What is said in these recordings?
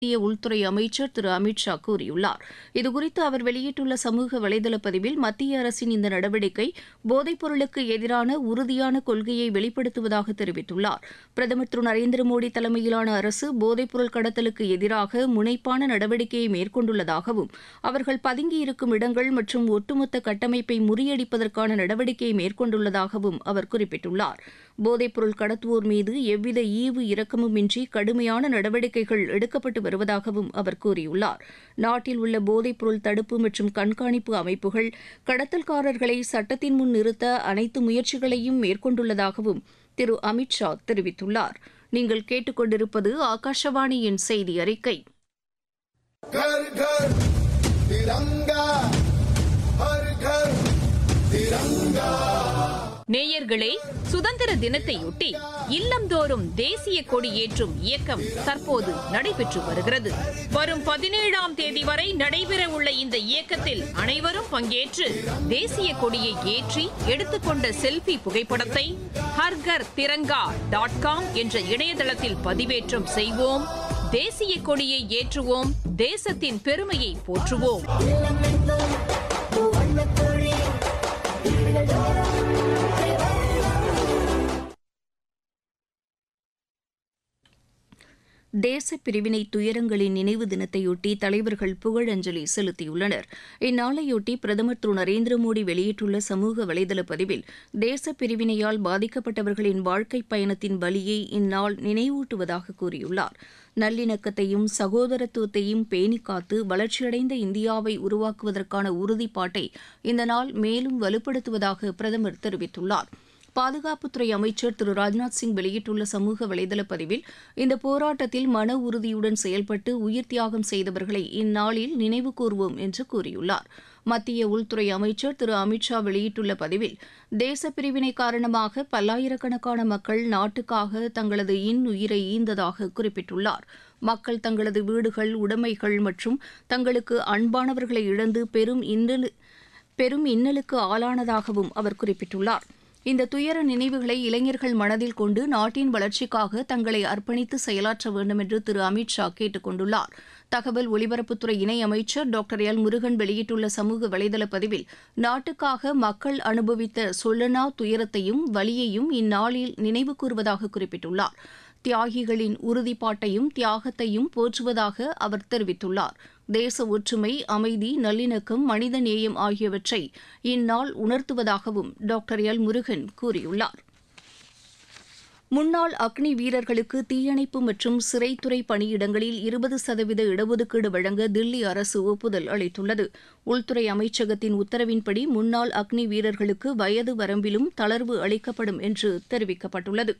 மத்திய உள்துறை அமைச்சர் திரு அமித் ஷா கூறியுள்ளார் இதுகுறித்து அவர் வெளியிட்டுள்ள சமூக வலைதள பதிவில் மத்திய அரசின் இந்த நடவடிக்கை போதைப் பொருளுக்கு எதிரான உறுதியான கொள்கையை வெளிப்படுத்துவதாக தெரிவித்துள்ளார் பிரதமர் திரு நரேந்திர மோடி தலைமையிலான அரசு போதைப்பொருள் கடத்தலுக்கு எதிராக முனைப்பான நடவடிக்கையை மேற்கொண்டுள்ளதாகவும் அவர்கள் பதுங்கியிருக்கும் இடங்கள் மற்றும் ஒட்டுமொத்த கட்டமைப்பை முறியடிப்பதற்கான நடவடிக்கையை மேற்கொண்டுள்ளதாகவும் அவர் குறிப்பிட்டுள்ளார் போதைப்பொருள் கடத்துவோர் மீது எவ்வித ஈவு இரக்கமுமின்றி கடுமையான நடவடிக்கைகள் எடுக்கப்பட்டு வருவதாகவும் அவர் கூறியுள்ளார் நாட்டில் உள்ள போதைப்பொருள் தடுப்பு மற்றும் கண்காணிப்பு அமைப்புகள் கடத்தல்காரர்களை சட்டத்தின் முன் நிறுத்த அனைத்து முயற்சிகளையும் மேற்கொண்டுள்ளதாகவும் திரு அமித் ஷா தெரிவித்துள்ளார் நீங்கள் கேட்டுக்கொண்டிருப்பது ஆகாஷவாணியின் செய்தி அறிக்கை घर घर तिरंगा हर घर तिरंगा நேயர்களே சுதந்திர தினத்தையொட்டி இல்லந்தோறும் தேசிய கொடி ஏற்றும் இயக்கம் தற்போது நடைபெற்று வருகிறது வரும் பதினேழாம் தேதி வரை நடைபெற உள்ள இந்த இயக்கத்தில் அனைவரும் பங்கேற்று தேசிய கொடியை ஏற்றி எடுத்துக்கொண்ட செல்ஃபி புகைப்படத்தை ஹர்கர் திரங்கா டாட் காம் என்ற இணையதளத்தில் பதிவேற்றம் செய்வோம் தேசிய கொடியை ஏற்றுவோம் தேசத்தின் பெருமையை போற்றுவோம் தேச பிரிவினை துயரங்களின் நினைவு தினத்தையொட்டி தலைவர்கள் புகழஞ்சலி செலுத்தியுள்ளனர் இந்நாளையொட்டி பிரதமர் திரு நரேந்திர மோடி வெளியிட்டுள்ள சமூக வலைதள பதிவில் தேச பிரிவினையால் பாதிக்கப்பட்டவர்களின் வாழ்க்கைப் பயணத்தின் வலியை இந்நாள் நினைவூட்டுவதாக கூறியுள்ளார் நல்லிணக்கத்தையும் சகோதரத்துவத்தையும் பேணிக் காத்து வளர்ச்சியடைந்த இந்தியாவை உருவாக்குவதற்கான உறுதிப்பாட்டை இந்த நாள் மேலும் வலுப்படுத்துவதாக பிரதமர் தெரிவித்துள்ளார் பாதுகாப்புத்துறை அமைச்சர் திரு ராஜ்நாத் சிங் வெளியிட்டுள்ள சமூக வலைதள பதிவில் இந்த போராட்டத்தில் மன உறுதியுடன் செயல்பட்டு உயிர் தியாகம் செய்தவர்களை இந்நாளில் நினைவு கூர்வோம் என்று கூறியுள்ளார் மத்திய உள்துறை அமைச்சர் திரு அமித் ஷா வெளியிட்டுள்ள பதிவில் தேச பிரிவினை காரணமாக பல்லாயிரக்கணக்கான மக்கள் நாட்டுக்காக தங்களது இன்னுயிரை ஈந்ததாக குறிப்பிட்டுள்ளார் மக்கள் தங்களது வீடுகள் உடைமைகள் மற்றும் தங்களுக்கு அன்பானவர்களை இழந்து பெரும் இன்னலு பெரும் இன்னலுக்கு ஆளானதாகவும் அவர் குறிப்பிட்டுள்ளார் இந்த துயர நினைவுகளை இளைஞர்கள் மனதில் கொண்டு நாட்டின் வளர்ச்சிக்காக தங்களை அர்ப்பணித்து செயலாற்ற வேண்டும் என்று திரு அமித் ஷா கேட்டுக் கொண்டுள்ளார் தகவல் ஒலிபரப்புத்துறை இணை அமைச்சர் டாக்டர் எல் முருகன் வெளியிட்டுள்ள சமூக வலைதள பதிவில் நாட்டுக்காக மக்கள் அனுபவித்த சொல்லனா துயரத்தையும் வலியையும் இந்நாளில் நினைவு கூறுவதாக குறிப்பிட்டுள்ளார் தியாகிகளின் உறுதிப்பாட்டையும் தியாகத்தையும் போற்றுவதாக அவர் தெரிவித்துள்ளார் தேச ஒற்றுமை அமைதி நல்லிணக்கம் மனித நேயம் ஆகியவற்றை இந்நாள் உணர்த்துவதாகவும் டாக்டர் எல் முருகன் கூறியுள்ளார் முன்னாள் அக்னி வீரர்களுக்கு தீயணைப்பு மற்றும் சிறைத்துறை பணியிடங்களில் இருபது சதவீத இடஒதுக்கீடு வழங்க தில்லி அரசு ஒப்புதல் அளித்துள்ளது உள்துறை அமைச்சகத்தின் உத்தரவின்படி முன்னாள் அக்னி வீரர்களுக்கு வயது வரம்பிலும் தளர்வு அளிக்கப்படும் என்று தெரிவிக்கப்பட்டுள்ளது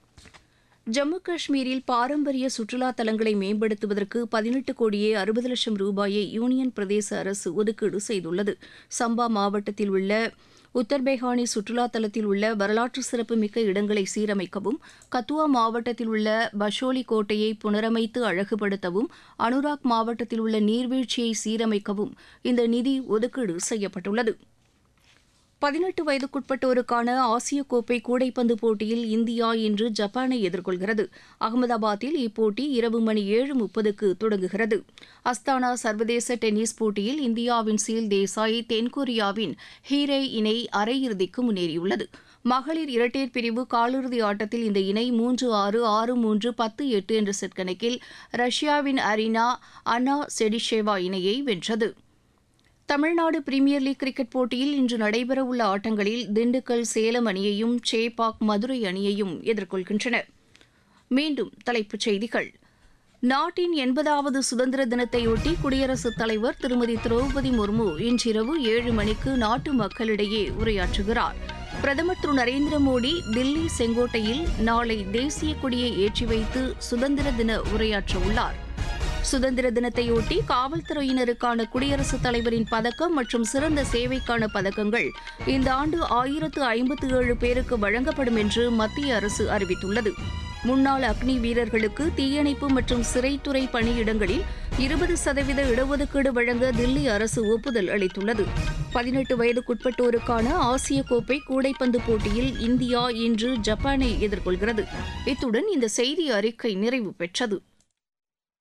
ஜம்மு காஷ்மீரில் பாரம்பரிய சுற்றுலா தலங்களை மேம்படுத்துவதற்கு பதினெட்டு கோடியே அறுபது லட்சம் ரூபாயை யூனியன் பிரதேச அரசு ஒதுக்கீடு செய்துள்ளது சம்பா மாவட்டத்தில் உள்ள உத்தர்பேகானி சுற்றுலா தலத்தில் உள்ள வரலாற்று சிறப்புமிக்க இடங்களை சீரமைக்கவும் கத்துவா மாவட்டத்தில் உள்ள பஷோலி கோட்டையை புனரமைத்து அழகுபடுத்தவும் அனுராக் மாவட்டத்தில் உள்ள நீர்வீழ்ச்சியை சீரமைக்கவும் இந்த நிதி ஒதுக்கீடு செய்யப்பட்டுள்ளது பதினெட்டு வயதுக்குட்பட்டோருக்கான ஆசிய கோப்பை கூடைப்பந்து போட்டியில் இந்தியா இன்று ஜப்பானை எதிர்கொள்கிறது அகமதாபாத்தில் இப்போட்டி இரவு மணி ஏழு முப்பதுக்கு தொடங்குகிறது அஸ்தானா சர்வதேச டென்னிஸ் போட்டியில் இந்தியாவின் சீல் தேசாய் தென்கொரியாவின் ஹீரே இணை அரையிறுதிக்கு முன்னேறியுள்ளது மகளிர் இரட்டையர் பிரிவு காலிறுதி ஆட்டத்தில் இந்த இணை மூன்று ஆறு ஆறு மூன்று பத்து எட்டு என்ற செட் கணக்கில் ரஷ்யாவின் அரினா அனா செடிஷேவா இணையை வென்றது தமிழ்நாடு பிரீமியர் லீக் கிரிக்கெட் போட்டியில் இன்று நடைபெறவுள்ள ஆட்டங்களில் திண்டுக்கல் சேலம் அணியையும் சேப்பாக் மதுரை அணியையும் எதிர்கொள்கின்றன மீண்டும் தலைப்புச் செய்திகள் நாட்டின் எண்பதாவது சுதந்திர தினத்தையொட்டி குடியரசுத் தலைவர் திருமதி திரௌபதி முர்மு இன்றிரவு ஏழு மணிக்கு நாட்டு மக்களிடையே உரையாற்றுகிறார் பிரதமர் திரு நரேந்திர மோடி தில்லி செங்கோட்டையில் நாளை தேசிய கொடியை ஏற்றி வைத்து சுதந்திர தின உரையாற்றவுள்ளார் சுதந்திர தினத்தையொட்டி காவல்துறையினருக்கான குடியரசுத் தலைவரின் பதக்கம் மற்றும் சிறந்த சேவைக்கான பதக்கங்கள் இந்த ஆண்டு ஆயிரத்து ஐம்பத்து ஏழு பேருக்கு வழங்கப்படும் என்று மத்திய அரசு அறிவித்துள்ளது முன்னாள் அக்னி வீரர்களுக்கு தீயணைப்பு மற்றும் சிறைத்துறை பணியிடங்களில் இருபது சதவீத இடஒதுக்கீடு வழங்க தில்லி அரசு ஒப்புதல் அளித்துள்ளது பதினெட்டு வயதுக்குட்பட்டோருக்கான ஆசிய கோப்பை கூடைப்பந்து போட்டியில் இந்தியா இன்று ஜப்பானை எதிர்கொள்கிறது இத்துடன் இந்த செய்தி அறிக்கை நிறைவு பெற்றது